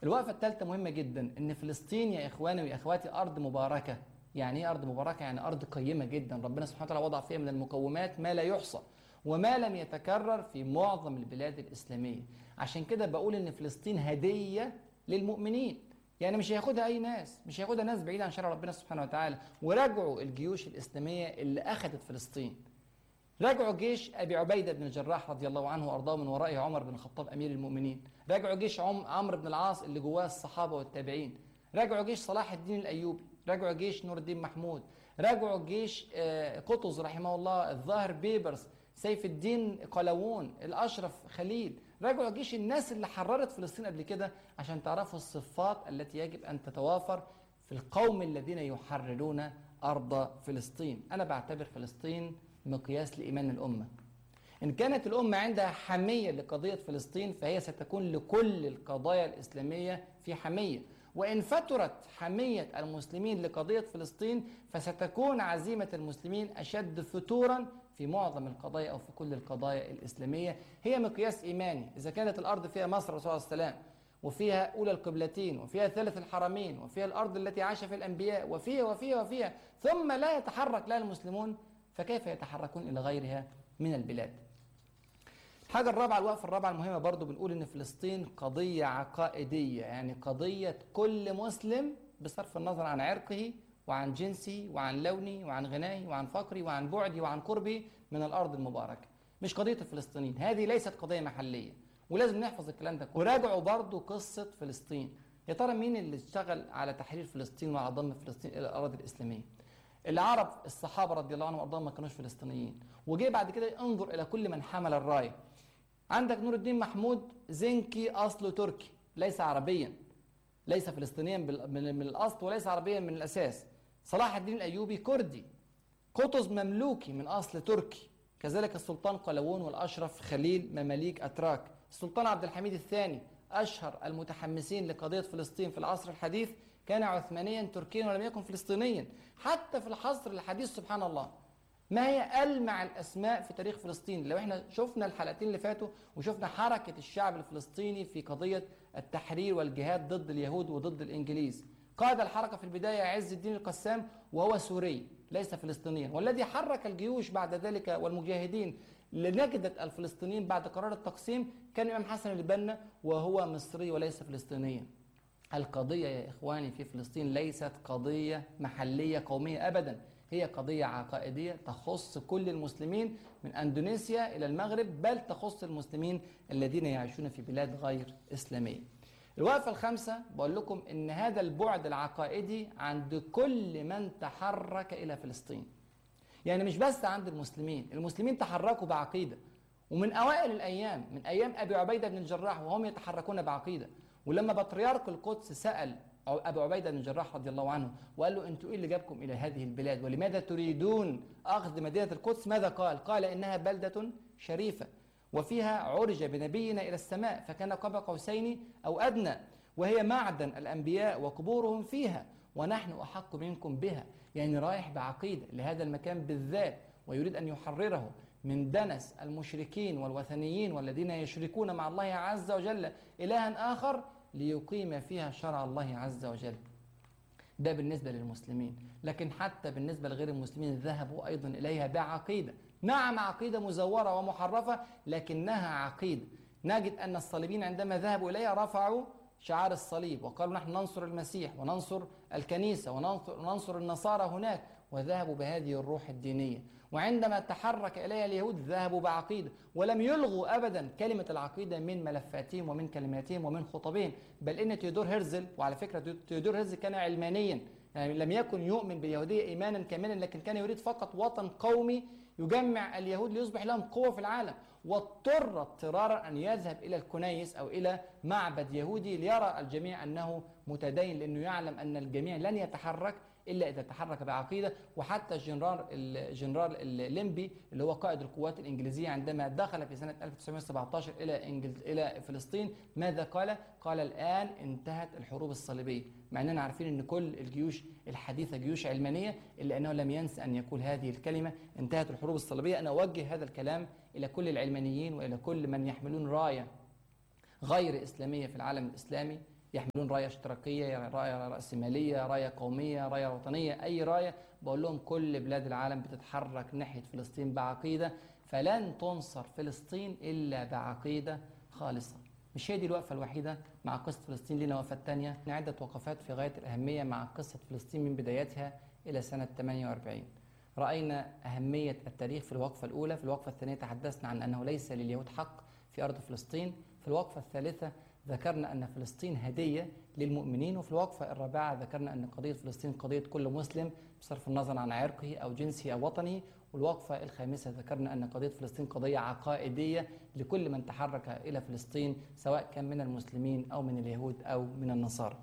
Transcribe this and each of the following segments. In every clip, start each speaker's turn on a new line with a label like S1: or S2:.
S1: الوقفة الثالثة مهمة جدا إن فلسطين يا إخواني ويا أخواتي أرض مباركة يعني إيه أرض مباركة؟ يعني أرض قيمة جدا ربنا سبحانه وتعالى وضع فيها من المقومات ما لا يحصى وما لم يتكرر في معظم البلاد الإسلامية عشان كده بقول إن فلسطين هدية للمؤمنين يعني مش هياخدها أي ناس مش هياخدها ناس بعيدة عن شرع ربنا سبحانه وتعالى وراجعوا الجيوش الإسلامية اللي أخذت فلسطين راجعوا جيش ابي عبيده بن الجراح رضي الله عنه وارضاه من ورائه عمر بن الخطاب امير المؤمنين راجعوا جيش عم عمرو بن العاص اللي جواه الصحابه والتابعين راجعوا جيش صلاح الدين الايوبي راجعوا جيش نور الدين محمود راجعوا جيش آه، قطز رحمه الله الظاهر بيبرس سيف الدين قلاوون الاشرف خليل راجعوا جيش الناس اللي حررت فلسطين قبل كده عشان تعرفوا الصفات التي يجب ان تتوافر في القوم الذين يحررون ارض فلسطين انا بعتبر فلسطين مقياس لايمان الامه إن كانت الأمة عندها حمية لقضية فلسطين فهي ستكون لكل القضايا الإسلامية في حمية وإن فترت حمية المسلمين لقضية فلسطين فستكون عزيمة المسلمين أشد فتورا في معظم القضايا أو في كل القضايا الإسلامية هي مقياس إيماني إذا كانت الأرض فيها مصر الرسول صلى الله عليه وسلم وفيها أولى القبلتين وفيها ثالث الحرمين وفيها الأرض التي عاش فيها الأنبياء وفيها وفيها وفيها ثم لا يتحرك لها المسلمون فكيف يتحركون إلى غيرها من البلاد الحاجة الرابعة الوقفة الرابعة المهمة برضو بنقول إن فلسطين قضية عقائدية يعني قضية كل مسلم بصرف النظر عن عرقه وعن جنسه وعن لونه وعن غناه وعن فقره وعن بعده وعن قربه من الأرض المباركة مش قضية الفلسطينيين هذه ليست قضية محلية ولازم نحفظ الكلام ده وراجعوا برضو قصة فلسطين يا ترى مين اللي اشتغل على تحرير فلسطين وعلى ضم فلسطين إلى الأراضي الإسلامية العرب الصحابة رضي الله عنهم وأرضاهم ما كانوش فلسطينيين وجي بعد كده انظر إلى كل من حمل الراية عندك نور الدين محمود زنكي أصله تركي ليس عربيا ليس فلسطينيا بال- من من الأصل وليس عربيا من الأساس صلاح الدين الأيوبي كردي قطز مملوكي من أصل تركي كذلك السلطان قلاوون والأشرف خليل مماليك أتراك السلطان عبد الحميد الثاني أشهر المتحمسين لقضية فلسطين في العصر الحديث كان عثمانيا تركيا ولم يكن فلسطينيا حتى في العصر الحديث سبحان الله ما هي ألمع الأسماء في تاريخ فلسطين لو احنا شفنا الحلقتين اللي فاتوا وشفنا حركة الشعب الفلسطيني في قضية التحرير والجهاد ضد اليهود وضد الإنجليز قاد الحركة في البداية عز الدين القسام وهو سوري ليس فلسطينيا والذي حرك الجيوش بعد ذلك والمجاهدين لنجدة الفلسطينيين بعد قرار التقسيم كان الإمام حسن البنا وهو مصري وليس فلسطينيا القضية يا إخواني في فلسطين ليست قضية محلية قومية أبدا هي قضية عقائدية تخص كل المسلمين من أندونيسيا إلى المغرب بل تخص المسلمين الذين يعيشون في بلاد غير إسلامية الوقفة الخامسة بقول لكم إن هذا البعد العقائدي عند كل من تحرك إلى فلسطين يعني مش بس عند المسلمين المسلمين تحركوا بعقيدة ومن أوائل الأيام من أيام أبي عبيدة بن الجراح وهم يتحركون بعقيدة ولما بطريرك القدس سأل أبو عبيدة بن الجراح رضي الله عنه وقال له أنتوا إيه اللي جابكم إلى هذه البلاد ولماذا تريدون أخذ مدينة القدس ماذا قال قال إنها بلدة شريفة وفيها عرج بنبينا إلى السماء فكان قاب قوسين أو أدنى وهي معدن الأنبياء وقبورهم فيها ونحن أحق منكم بها يعني رايح بعقيدة لهذا المكان بالذات ويريد أن يحرره من دنس المشركين والوثنيين والذين يشركون مع الله عز وجل إلها آخر ليقيم فيها شرع الله عز وجل ده بالنسبة للمسلمين لكن حتى بالنسبة لغير المسلمين ذهبوا أيضا إليها بعقيدة نعم عقيدة مزورة ومحرفة لكنها عقيدة نجد أن الصليبين عندما ذهبوا إليها رفعوا شعار الصليب وقالوا نحن ننصر المسيح وننصر الكنيسة وننصر, وننصر النصارى هناك وذهبوا بهذه الروح الدينية وعندما تحرك إليها اليهود ذهبوا بعقيدة ولم يلغوا أبدا كلمة العقيدة من ملفاتهم ومن كلماتهم ومن خطبهم بل إن تيودور هرزل وعلى فكرة تيودور هرزل كان علمانيا يعني لم يكن يؤمن باليهودية إيمانا كاملا لكن كان يريد فقط وطن قومي يجمع اليهود ليصبح لهم قوة في العالم واضطر اضطرارا أن يذهب إلى الكنيس أو إلى معبد يهودي ليرى الجميع أنه متدين لأنه يعلم أن الجميع لن يتحرك إلا إذا تحرك بعقيدة وحتى الجنرال الجنرال الليمبي اللي هو قائد القوات الإنجليزية عندما دخل في سنة 1917 إلى إنجلز إلى فلسطين ماذا قال؟ قال الآن انتهت الحروب الصليبية مع أننا عارفين أن كل الجيوش الحديثة جيوش علمانية إلا أنه لم ينسى أن يقول هذه الكلمة انتهت الحروب الصليبية أنا أوجه هذا الكلام إلى كل العلمانيين وإلى كل من يحملون راية غير إسلامية في العالم الإسلامي يحملون رايه اشتراكيه رايه راسماليه رايه قوميه رايه وطنيه اي رايه بقول لهم كل بلاد العالم بتتحرك ناحيه فلسطين بعقيده فلن تنصر فلسطين الا بعقيده خالصه مش هي دي الوقفه الوحيده مع قصه فلسطين لنا وقفات تانية عده وقفات في غايه الاهميه مع قصه فلسطين من بدايتها الى سنه 48 راينا اهميه التاريخ في الوقفه الاولى في الوقفه الثانيه تحدثنا عن انه ليس لليهود حق في ارض فلسطين في الوقفه الثالثه ذكرنا أن فلسطين هدية للمؤمنين وفي الوقفة الرابعة ذكرنا أن قضية فلسطين قضية كل مسلم بصرف النظر عن عرقه أو جنسه أو وطنه والوقفة الخامسة ذكرنا أن قضية فلسطين قضية عقائدية لكل من تحرك إلى فلسطين سواء كان من المسلمين أو من اليهود أو من النصارى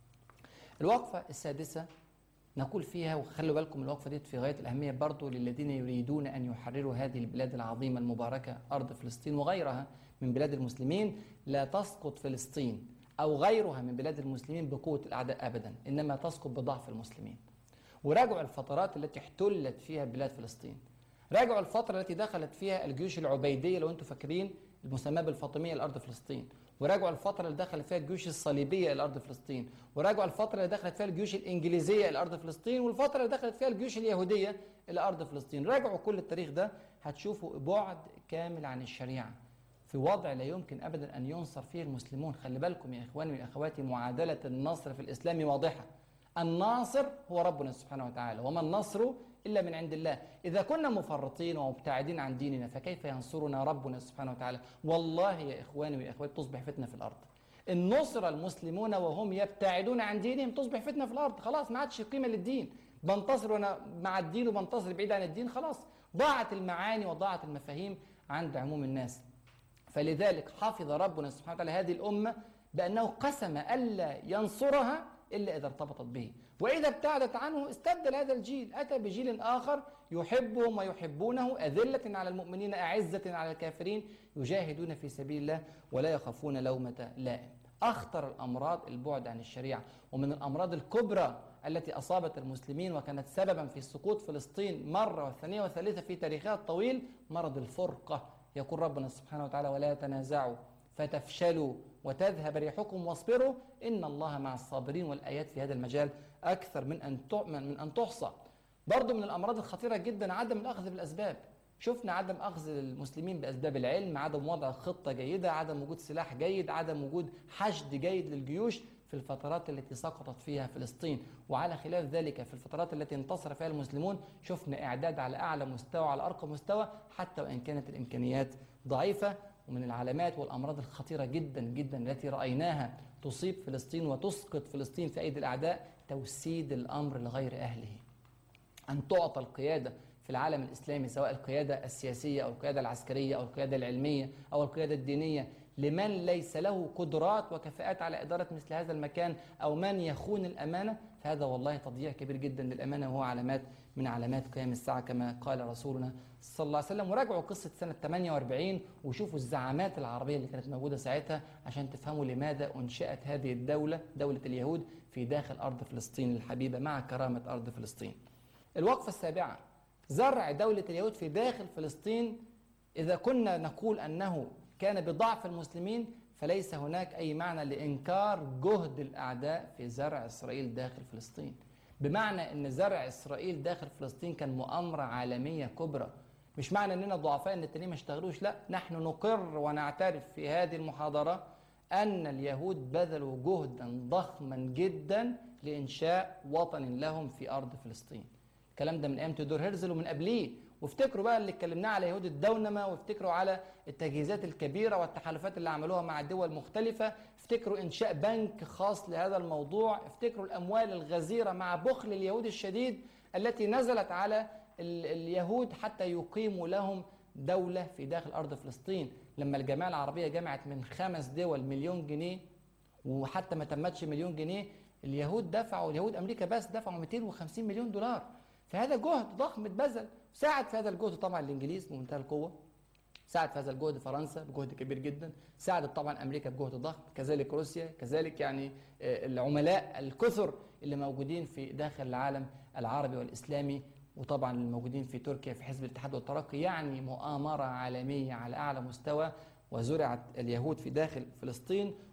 S1: الوقفة السادسة نقول فيها وخلوا بالكم الوقفة دي في غاية الأهمية برضو للذين يريدون أن يحرروا هذه البلاد العظيمة المباركة أرض فلسطين وغيرها من بلاد المسلمين لا تسقط فلسطين أو غيرها من بلاد المسلمين بقوة الأعداء أبدا إنما تسقط بضعف المسلمين وراجعوا الفترات التي احتلت فيها بلاد فلسطين راجعوا الفترة التي دخلت فيها الجيوش العبيدية لو أنتم فاكرين المسماة بالفاطمية لأرض فلسطين وراجعوا الفترة اللي دخلت فيها الجيوش الصليبية إلى أرض فلسطين وراجعوا الفترة اللي دخلت فيها الجيوش الإنجليزية إلى أرض فلسطين والفترة اللي دخلت فيها الجيوش اليهودية إلى أرض فلسطين راجعوا كل التاريخ ده هتشوفوا بعد كامل عن الشريعة في وضع لا يمكن ابدا ان ينصر فيه المسلمون خلي بالكم يا اخواني واخواتي معادله النصر في الاسلام واضحه الناصر هو ربنا سبحانه وتعالى وما النصر الا من عند الله اذا كنا مفرطين ومبتعدين عن ديننا فكيف ينصرنا ربنا سبحانه وتعالى والله يا اخواني واخواتي تصبح فتنه في الارض ان نصر المسلمون وهم يبتعدون عن دينهم تصبح فتنه في الارض خلاص ما عادش قيمه للدين بنتصر وانا مع الدين وبنتصر بعيد عن الدين خلاص ضاعت المعاني وضاعت المفاهيم عند عموم الناس فلذلك حفظ ربنا سبحانه وتعالى هذه الأمة بأنه قسم ألا ينصرها إلا إذا ارتبطت به وإذا ابتعدت عنه استبدل هذا الجيل أتى بجيل آخر يحبهم ويحبونه أذلة على المؤمنين أعزة على الكافرين يجاهدون في سبيل الله ولا يخافون لومة لائم أخطر الأمراض البعد عن الشريعة ومن الأمراض الكبرى التي أصابت المسلمين وكانت سببا في سقوط فلسطين مرة والثانية والثالثة في تاريخها الطويل مرض الفرقة يقول ربنا سبحانه وتعالى ولا تنازعوا فتفشلوا وتذهب ريحكم واصبروا إن الله مع الصابرين والآيات في هذا المجال أكثر من أن من أن تحصى برضو من الأمراض الخطيرة جدا عدم الأخذ بالأسباب شفنا عدم أخذ المسلمين بأسباب العلم عدم وضع خطة جيدة عدم وجود سلاح جيد عدم وجود حشد جيد للجيوش في الفترات التي سقطت فيها فلسطين وعلى خلاف ذلك في الفترات التي انتصر فيها المسلمون شفنا إعداد على أعلى مستوى على أرقى مستوى حتى وإن كانت الإمكانيات ضعيفة ومن العلامات والأمراض الخطيرة جدا جدا التي رأيناها تصيب فلسطين وتسقط فلسطين في أيدي الأعداء توسيد الأمر لغير أهله أن تعطى القيادة في العالم الإسلامي سواء القيادة السياسية أو القيادة العسكرية أو القيادة العلمية أو القيادة الدينية لمن ليس له قدرات وكفاءات على إدارة مثل هذا المكان أو من يخون الأمانة فهذا والله تضييع كبير جدا للأمانة وهو علامات من علامات قيام الساعة كما قال رسولنا صلى الله عليه وسلم وراجعوا قصة سنة 48 وشوفوا الزعامات العربية اللي كانت موجودة ساعتها عشان تفهموا لماذا أنشأت هذه الدولة دولة اليهود في داخل أرض فلسطين الحبيبة مع كرامة أرض فلسطين الوقفة السابعة زرع دولة اليهود في داخل فلسطين إذا كنا نقول أنه كان بضعف المسلمين فليس هناك أي معنى لإنكار جهد الأعداء في زرع إسرائيل داخل فلسطين بمعنى أن زرع إسرائيل داخل فلسطين كان مؤامرة عالمية كبرى مش معنى أننا ضعفاء أن التانيين ما اشتغلوش لا نحن نقر ونعترف في هذه المحاضرة أن اليهود بذلوا جهدا ضخما جدا لإنشاء وطن لهم في أرض فلسطين الكلام ده من أيام تودور هيرزل ومن قبليه وافتكروا بقى اللي اتكلمناه على يهود الدونمة وافتكروا على التجهيزات الكبيرة والتحالفات اللي عملوها مع دول مختلفة افتكروا إنشاء بنك خاص لهذا الموضوع افتكروا الأموال الغزيرة مع بخل اليهود الشديد التي نزلت على اليهود حتى يقيموا لهم دولة في داخل أرض فلسطين لما الجماعة العربية جمعت من خمس دول مليون جنيه وحتى ما تمتش مليون جنيه اليهود دفعوا اليهود أمريكا بس دفعوا 250 مليون دولار فهذا جهد ضخم اتبذل ساعد في هذا الجهد طبعا الانجليز بمنتهى القوه ساعد في هذا الجهد فرنسا بجهد كبير جدا ساعدت طبعا امريكا بجهد ضخم كذلك روسيا كذلك يعني العملاء الكثر اللي موجودين في داخل العالم العربي والاسلامي وطبعا الموجودين في تركيا في حزب الاتحاد والترقي يعني مؤامره عالميه على اعلى مستوى وزرعت اليهود في داخل فلسطين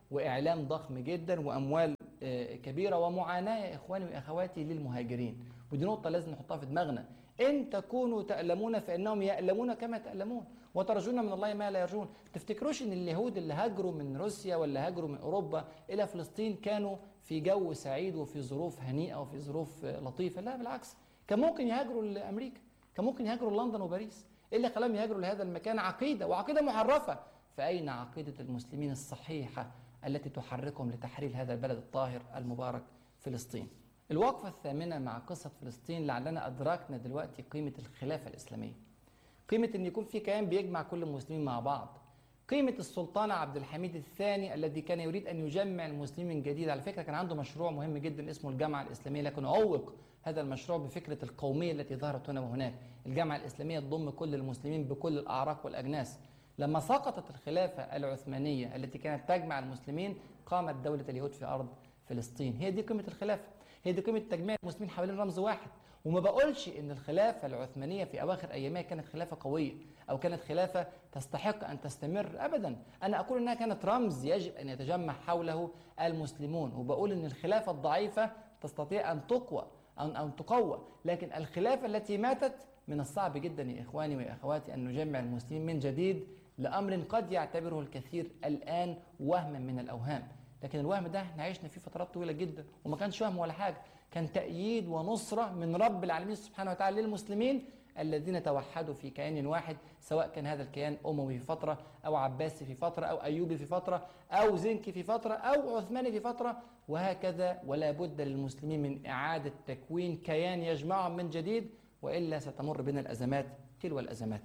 S1: واعلام ضخم جدا واموال آه، كبيره ومعاناه يا اخواني واخواتي للمهاجرين ودي نقطه لازم نحطها في دماغنا ان تكونوا تألمون فانهم يألمون كما تألمون وترجون من الله ما لا يرجون تفتكروش ان اليهود اللي هاجروا من روسيا ولا هاجروا من اوروبا الى فلسطين كانوا في جو سعيد وفي ظروف هنيئه وفي ظروف آه، لطيفه لا بالعكس كان ممكن يهاجروا لامريكا كان ممكن يهاجروا لندن وباريس ايه اللي خلاهم يهاجروا لهذا المكان عقيده وعقيده محرفه فاين عقيده المسلمين الصحيحه التي تحركهم لتحرير هذا البلد الطاهر المبارك فلسطين الوقفة الثامنة مع قصة فلسطين لعلنا أدركنا دلوقتي قيمة الخلافة الإسلامية قيمة أن يكون في كيان بيجمع كل المسلمين مع بعض قيمة السلطان عبد الحميد الثاني الذي كان يريد أن يجمع المسلمين من جديد على فكرة كان عنده مشروع مهم جدا اسمه الجامعة الإسلامية لكن عوق هذا المشروع بفكرة القومية التي ظهرت هنا وهناك الجامعة الإسلامية تضم كل المسلمين بكل الأعراق والأجناس لما سقطت الخلافة العثمانية التي كانت تجمع المسلمين قامت دولة اليهود في أرض فلسطين هي دي قيمة الخلافة هي دي قيمة تجميع المسلمين حوالين رمز واحد وما بقولش ان الخلافة العثمانية في اواخر ايامها كانت خلافة قوية او كانت خلافة تستحق ان تستمر ابدا انا اقول انها كانت رمز يجب ان يتجمع حوله المسلمون وبقول ان الخلافة الضعيفة تستطيع ان تقوى أن أن تقوى لكن الخلافة التي ماتت من الصعب جدا يا إخواني وأخواتي أن نجمع المسلمين من جديد لأمر قد يعتبره الكثير الآن وهما من الأوهام لكن الوهم ده احنا عشنا فيه فترات طويلة جدا وما كانش وهم ولا حاجة كان تأييد ونصرة من رب العالمين سبحانه وتعالى للمسلمين الذين توحدوا في كيان واحد سواء كان هذا الكيان أموي في فترة أو عباسي في فترة أو أيوبي في فترة أو زنكي في فترة أو عثماني في فترة وهكذا ولا بد للمسلمين من إعادة تكوين كيان يجمعهم من جديد وإلا ستمر بنا الأزمات تلو الأزمات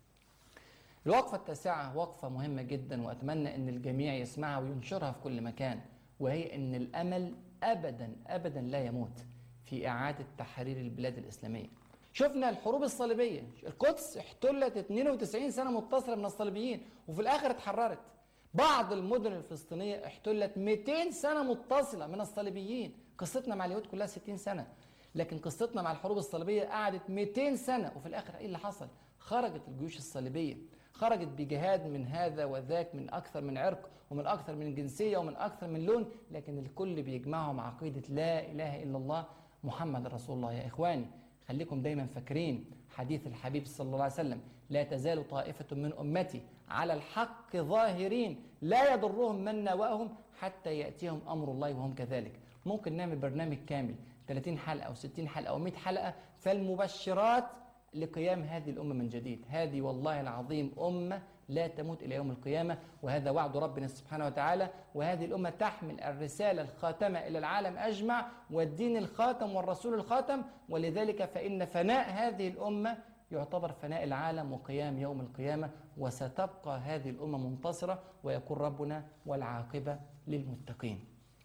S1: الوقفة التاسعة وقفة مهمة جدا وأتمنى أن الجميع يسمعها وينشرها في كل مكان وهي أن الأمل أبدا أبدا لا يموت في إعادة تحرير البلاد الإسلامية شفنا الحروب الصليبية القدس احتلت 92 سنة متصلة من الصليبيين وفي الآخر اتحررت بعض المدن الفلسطينية احتلت 200 سنة متصلة من الصليبيين قصتنا مع اليهود كلها 60 سنة لكن قصتنا مع الحروب الصليبية قعدت 200 سنة وفي الآخر إيه اللي حصل؟ خرجت الجيوش الصليبية خرجت بجهاد من هذا وذاك من أكثر من عرق ومن أكثر من جنسية ومن أكثر من لون لكن الكل بيجمعهم عقيدة لا إله إلا الله محمد رسول الله يا إخواني خليكم دايما فاكرين حديث الحبيب صلى الله عليه وسلم لا تزال طائفة من أمتي على الحق ظاهرين لا يضرهم من نواهم حتى يأتيهم أمر الله وهم كذلك ممكن نعمل برنامج كامل 30 حلقة أو 60 حلقة أو 100 حلقة فالمبشرات لقيام هذه الأمة من جديد هذه والله العظيم أمة لا تموت إلى يوم القيامة وهذا وعد ربنا سبحانه وتعالى وهذه الأمة تحمل الرسالة الخاتمة إلى العالم أجمع والدين الخاتم والرسول الخاتم ولذلك فإن فناء هذه الأمة يعتبر فناء العالم وقيام يوم القيامة وستبقى هذه الأمة منتصرة ويكون ربنا والعاقبة للمتقين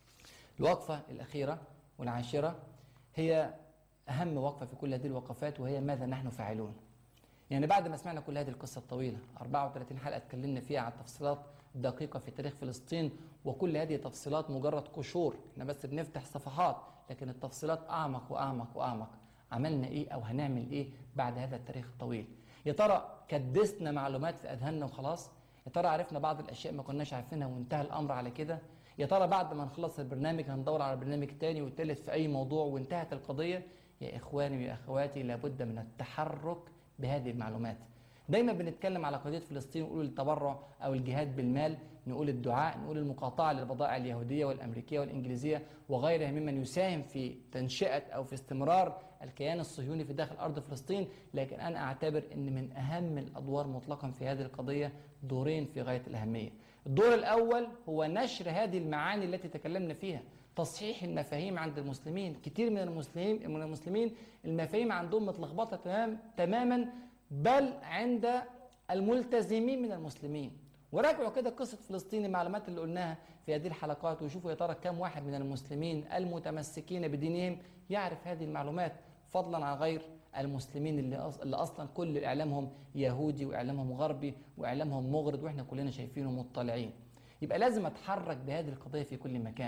S1: الوقفة الأخيرة والعاشرة هي أهم وقفة في كل هذه الوقفات وهي ماذا نحن فاعلون يعني بعد ما سمعنا كل هذه القصة الطويلة 34 حلقة اتكلمنا فيها عن تفصيلات دقيقة في تاريخ فلسطين وكل هذه التفصيلات مجرد قشور احنا بس بنفتح صفحات لكن التفصيلات أعمق وأعمق وأعمق عملنا إيه أو هنعمل إيه بعد هذا التاريخ الطويل يا ترى كدسنا معلومات في أذهاننا وخلاص يا ترى عرفنا بعض الأشياء ما كناش عارفينها وانتهى الأمر على كده يا ترى بعد ما نخلص البرنامج هندور على برنامج تاني وتالت في أي موضوع وانتهت القضية يا إخواني ويا أخواتي لابد من التحرك بهذه المعلومات دايما بنتكلم على قضية فلسطين ونقول التبرع أو الجهاد بالمال نقول الدعاء نقول المقاطعة للبضائع اليهودية والأمريكية والإنجليزية وغيرها ممن يساهم في تنشئة أو في استمرار الكيان الصهيوني في داخل أرض فلسطين لكن أنا أعتبر أن من أهم الأدوار مطلقا في هذه القضية دورين في غاية الأهمية الدور الأول هو نشر هذه المعاني التي تكلمنا فيها تصحيح المفاهيم عند المسلمين كتير من المسلمين من المسلمين المفاهيم عندهم متلخبطه تمام تماما بل عند الملتزمين من المسلمين وراجعوا كده قصه فلسطين المعلومات اللي قلناها في هذه الحلقات وشوفوا يا ترى كم واحد من المسلمين المتمسكين بدينهم يعرف هذه المعلومات فضلا عن غير المسلمين اللي اللي اصلا كل اعلامهم يهودي واعلامهم غربي واعلامهم مغرض واحنا كلنا شايفينه مطلعين يبقى لازم اتحرك بهذه القضيه في كل مكان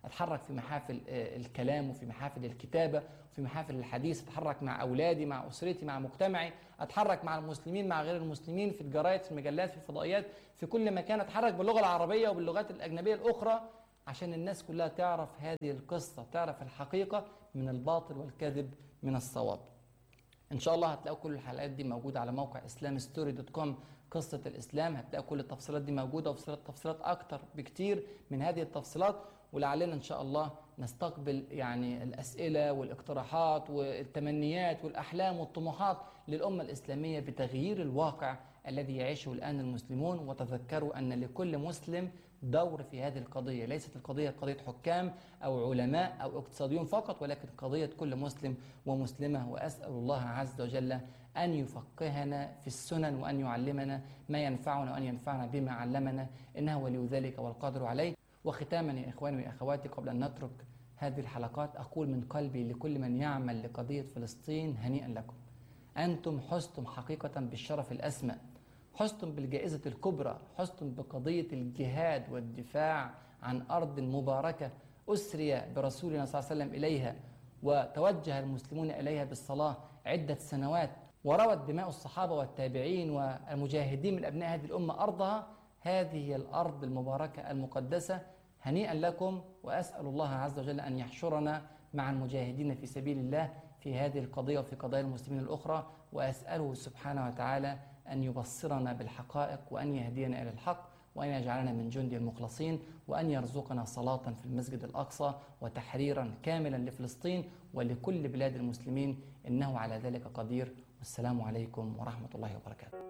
S1: اتحرك في محافل آه، الكلام وفي محافل الكتابه وفي محافل الحديث اتحرك مع اولادي مع اسرتي مع مجتمعي اتحرك مع المسلمين مع غير المسلمين في الجرايد في المجلات في الفضائيات في كل مكان اتحرك باللغه العربيه وباللغات الاجنبيه الاخرى عشان الناس كلها تعرف هذه القصه تعرف الحقيقه من الباطل والكذب من الصواب ان شاء الله هتلاقوا كل الحلقات دي موجوده على موقع islamstory.com قصه الاسلام هتلاقوا كل التفصيلات دي موجوده وتفصيلات تفصيلات اكتر بكتير من هذه التفصيلات ولعلنا ان شاء الله نستقبل يعني الاسئله والاقتراحات والتمنيات والاحلام والطموحات للامه الاسلاميه بتغيير الواقع الذي يعيشه الان المسلمون وتذكروا ان لكل مسلم دور في هذه القضيه، ليست القضيه قضيه حكام او علماء او اقتصاديون فقط ولكن قضيه كل مسلم ومسلمه واسال الله عز وجل ان يفقهنا في السنن وان يعلمنا ما ينفعنا وان ينفعنا بما علمنا انه ولي ذلك والقادر عليه. وختاما يا اخواني واخواتي قبل ان نترك هذه الحلقات اقول من قلبي لكل من يعمل لقضيه فلسطين هنيئا لكم. انتم حزتم حقيقه بالشرف الاسمى. حزتم بالجائزه الكبرى، حزتم بقضيه الجهاد والدفاع عن ارض مباركه اسري برسولنا صلى الله عليه وسلم اليها وتوجه المسلمون اليها بالصلاه عده سنوات وروت دماء الصحابه والتابعين والمجاهدين من ابناء هذه الامه ارضها هذه هي الارض المباركه المقدسه هنيئا لكم واسال الله عز وجل ان يحشرنا مع المجاهدين في سبيل الله في هذه القضيه وفي قضايا المسلمين الاخرى واساله سبحانه وتعالى ان يبصرنا بالحقائق وان يهدينا الى الحق وأن يجعلنا من جندي المخلصين وأن يرزقنا صلاة في المسجد الأقصى وتحريرا كاملا لفلسطين ولكل بلاد المسلمين إنه على ذلك قدير والسلام عليكم ورحمة الله وبركاته